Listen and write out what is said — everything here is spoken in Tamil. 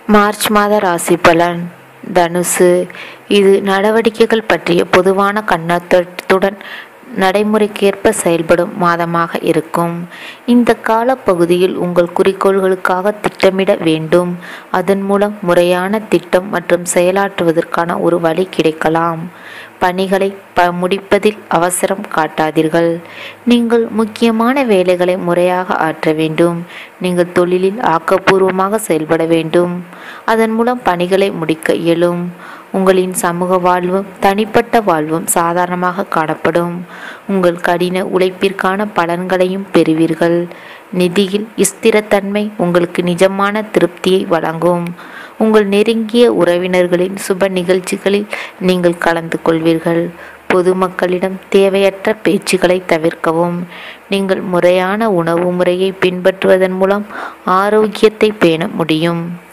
மார்ச் மாத ராசி பலன் தனுசு இது நடவடிக்கைகள் பற்றிய பொதுவான கண்ணோட்டத்துடன் நடைமுறைக்கேற்ப செயல்படும் மாதமாக இருக்கும் இந்த காலப்பகுதியில் உங்கள் குறிக்கோள்களுக்காக திட்டமிட வேண்டும் அதன் மூலம் முறையான திட்டம் மற்றும் செயலாற்றுவதற்கான ஒரு வழி கிடைக்கலாம் பணிகளை ப முடிப்பதில் அவசரம் காட்டாதீர்கள் நீங்கள் முக்கியமான வேலைகளை முறையாக ஆற்ற வேண்டும் நீங்கள் தொழிலில் ஆக்கப்பூர்வமாக செயல்பட வேண்டும் அதன் மூலம் பணிகளை முடிக்க இயலும் உங்களின் சமூக வாழ்வும் தனிப்பட்ட வாழ்வும் சாதாரணமாக காணப்படும் உங்கள் கடின உழைப்பிற்கான பலன்களையும் பெறுவீர்கள் நிதியில் ஸ்திரத்தன்மை உங்களுக்கு நிஜமான திருப்தியை வழங்கும் உங்கள் நெருங்கிய உறவினர்களின் சுப நிகழ்ச்சிகளில் நீங்கள் கலந்து கொள்வீர்கள் பொதுமக்களிடம் தேவையற்ற பேச்சுக்களை தவிர்க்கவும் நீங்கள் முறையான உணவு முறையை பின்பற்றுவதன் மூலம் ஆரோக்கியத்தை பேண முடியும்